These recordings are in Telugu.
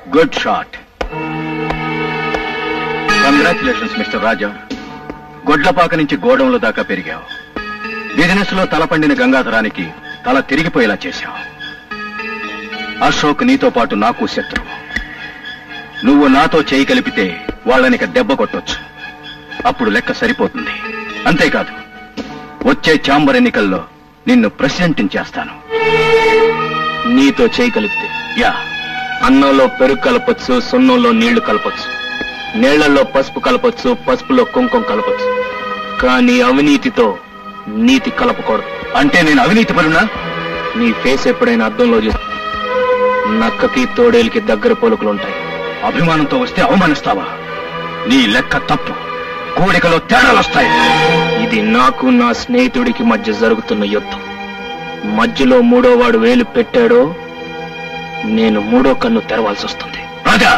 Good shot congratulations mister Raja గొడ్లపాక నుంచి గోడౌన్ల దాకా పెరిగావు బిజినెస్ లో తలపండిన గంగాధరానికి తల తిరిగిపోయేలా చేశావు అశోక్ నీతో పాటు నాకు శత్రువు నువ్వు నాతో చేయి కలిపితే వాళ్ళనిక దెబ్బ కొట్టొచ్చు అప్పుడు లెక్క సరిపోతుంది అంతేకాదు వచ్చే ఛాంబర్ ఎన్నికల్లో నిన్ను ప్రెసిడెంట్ చేస్తాను నీతో చేయి కలిపితే యా అన్నంలో పెరుగు కలపొచ్చు సున్నంలో నీళ్లు కలపొచ్చు నీళ్లలో పసుపు కలపొచ్చు పసుపులో కుంకుమ కలపొచ్చు కానీ అవినీతితో నీతి కలపకూడదు అంటే నేను అవినీతి పరునా నీ ఫేస్ ఎప్పుడైనా అద్దంలో చూసి నక్కకి తోడేలికి దగ్గర పోలుకులు ఉంటాయి అభిమానంతో వస్తే అవమానిస్తావా నీ లెక్క తప్పు కోడికలో తేడాలు వస్తాయి ఇది నాకు నా స్నేహితుడికి మధ్య జరుగుతున్న యుద్ధం మధ్యలో మూడో వాడు వేలు పెట్టాడో నేను మూడో కన్ను తెరవాల్సి వస్తుంది రాజా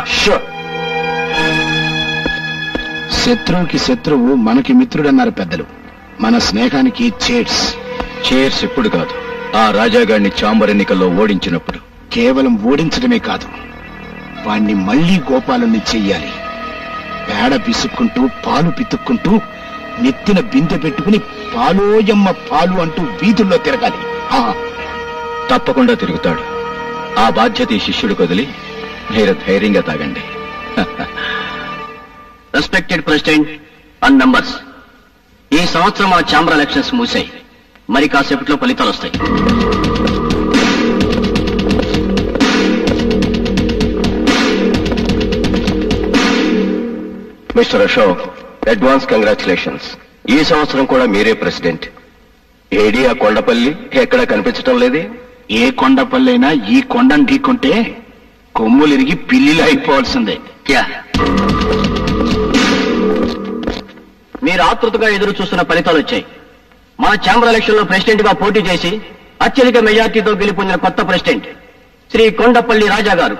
శత్రువుకి శత్రువు మనకి మిత్రుడన్నారు పెద్దలు మన స్నేహానికి చేట్స్ చేర్స్ ఇప్పుడు కాదు ఆ రాజాగాడిని చాంబర్ ఎన్నికల్లో ఓడించినప్పుడు కేవలం ఓడించడమే కాదు వాణ్ణి మళ్లీ గోపాలుని చెయ్యాలి పేడ పిసుక్కుంటూ పాలు పితుక్కుంటూ నెత్తిన బిందె పెట్టుకుని పాలోయమ్మ పాలు అంటూ వీధుల్లో తిరగాలి ఆ, తప్పకుండా తిరుగుతాడు ఆ బాధ్యత ఈ శిష్యుడు వదిలి మీరు ధైర్యంగా తాగండి రెస్పెక్టెడ్ ప్రెసిడెంట్ అండ్ మెంబర్స్ ఈ సంవత్సరం మన ఛాంబర్ ఎలక్షన్స్ మూసాయి మరి కాసేపట్లో ఫలితాలు వస్తాయి మిస్టర్ అశోక్ అడ్వాన్స్ కంగ్రాచులేషన్స్ ఈ సంవత్సరం కూడా మీరే ప్రెసిడెంట్ ఏడి ఆ కొండపల్లి ఎక్కడా కనిపించటం లేదే ఏ కొండపల్లైనా ఈ కొండను ఢీకొంటే కొమ్ములిరిగి పిల్లిలు అయిపోవాల్సిందే యా మీరు ఆతృతగా ఎదురు చూస్తున్న ఫలితాలు వచ్చాయి మన ఛాంబర్ ఎలక్షన్ లో ప్రెసిడెంట్ గా పోటీ చేసి అత్యధిక మెజార్టీతో గెలుపొందిన కొత్త ప్రెసిడెంట్ శ్రీ కొండపల్లి రాజా గారు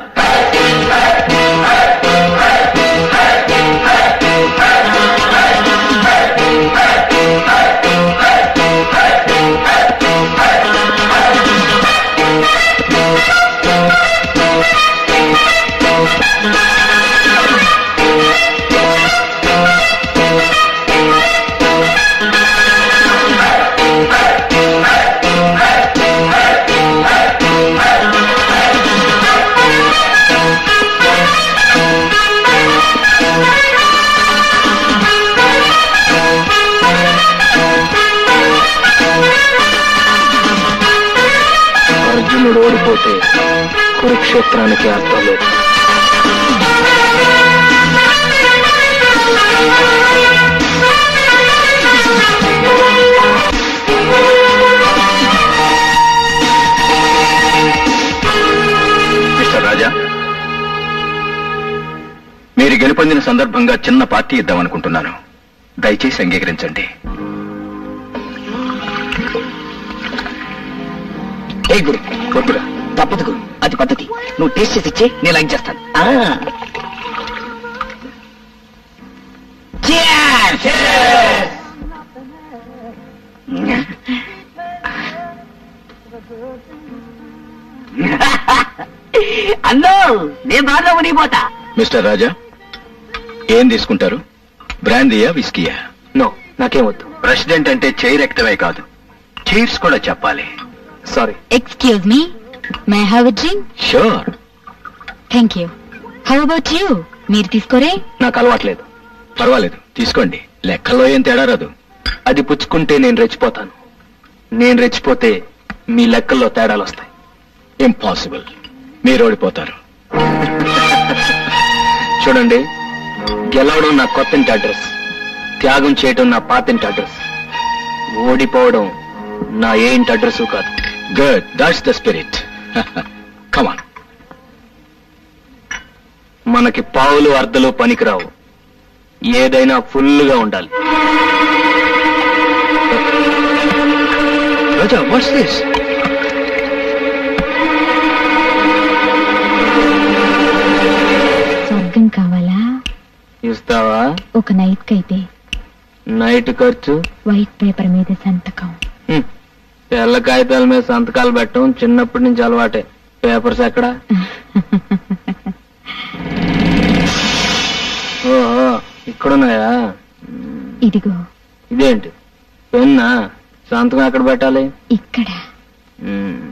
అర్జునుడు ఓడిపోతే కురుక్షేత్రానికి అర్థం లేదు మిస్టర్ రాజా మీరు గెలుపొందిన సందర్భంగా చిన్న పార్టీ ఇద్దామనుకుంటున్నాను దయచేసి అంగీకరించండి ఏ గురు వద్దురా తప్పదు గురు అది పద్ధతి నువ్వు టేస్ట్ చేసి ఇచ్చే నేను లైక్ చేస్తాను అన్నో నేను బాగా మునిగిపోతా మిస్టర్ రాజా ఏం తీసుకుంటారు బ్రాందీయా విస్కీయా నో నాకేం వద్దు ప్రెసిడెంట్ అంటే చైర్ ఎక్కడమే కాదు చైర్స్ కూడా చెప్పాలి sorry Excuse me. May I have a drink? Sure Thank you. How about you? మీరు తీసుకోరే నాకు అలవాట్లేదు పర్వాలేదు తీసుకోండి లెక్కల్లో ఏం తేడా రాదు అది పుచ్చుకుంటే నేను రెచ్చిపోతాను నేను రెచ్చిపోతే మీ లెక్కల్లో తేడాలు వస్తాయి ఇంపాసిబుల్ మీరు ఓడిపోతారు చూడండి గెలవడం నా కొత్తింటి అడ్రస్ త్యాగం చేయడం నా పాతింటి అడ్రస్ ఓడిపోవడం నా ఏ ఇంటి అడ్రస్ కాదు good that's the spirit come on మనకి పావులు అర్ధలు పనికిరావు ఏదైనా ఫుల్గా ఉండాలి రాజా వాట్స్ దిస్ స్వర్గం కావాలా ఇస్తావా ఒక నైట్ కైతే నైట్ ఖర్చు వైట్ పేపర్ మీద సంతకం హ్మ్. తెల్ల కాగితాల మీద సంతకాలు పెట్టడం చిన్నప్పటి నుంచి అలవాటే పేపర్స్ ఎక్కడా ఇక్కడున్నాయా ఇదిగో ఇదేంటి పెన్నా సంతకం ఎక్కడ పెట్టాలి ఇక్కడ మ్మ్.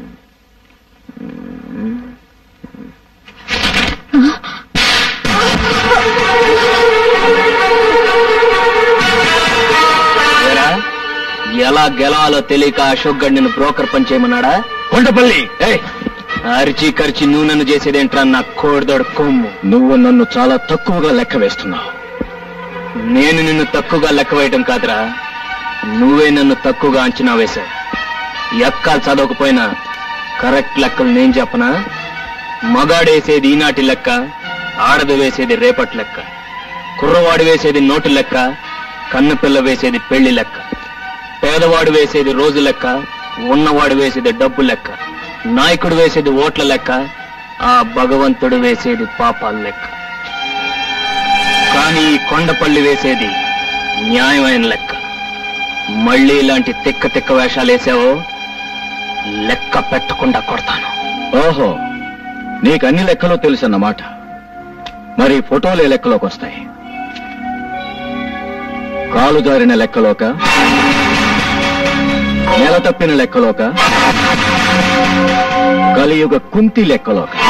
ఏరా, ఎలా గెలవాలో తెలియక అశోక్ గడ్ నిన్ను బ్రోకర్ పని చేయమన్నాడా కొండపల్లి ఏయ్ అరిచి కరిచి నువ్వు నన్ను చేసేదేంట్రా నా కోడిదోడు కొమ్ము నువ్వు నన్ను చాలా తక్కువగా లెక్క వేస్తున్నావు నేను నిన్ను తక్కువగా లెక్క వేయటం కాదురా నువ్వే నన్ను తక్కువగా అంచనా వేశావు ఎక్కాలు చదవకపోయినా కరెక్ట్ లెక్కలు నేను చెప్పనా మగాడేసేది ఈనాటి లెక్క ఆడది వేసేది రేపటి లెక్క కుర్రవాడు వేసేది నోటి లెక్క కన్నపిల్ల వేసేది పెళ్లి లెక్క పేదవాడు వేసేది రోజు లెక్క ఉన్నవాడు వేసేది డబ్బు లెక్క నాయకుడు వేసేది ఓట్ల లెక్క ఆ భగవంతుడు వేసేది పాపాల లెక్క కానీ ఈ కొండపల్లి వేసేది న్యాయమైన లెక్క మళ్ళీ ఇలాంటి తిక్క తిక్క వేషాలు వేసావో లెక్క పెట్టకుండా కొడతాను ఓహో నీకు అన్ని లెక్కలు తెలుసన్నమాట మరి ఫోటోలే లెక్కలోకి వస్తాయి కాలు జారిన లెక్కలోక నెల తప్పిన లెక్కలోక కలియుగ కుంతి లెక్కలోక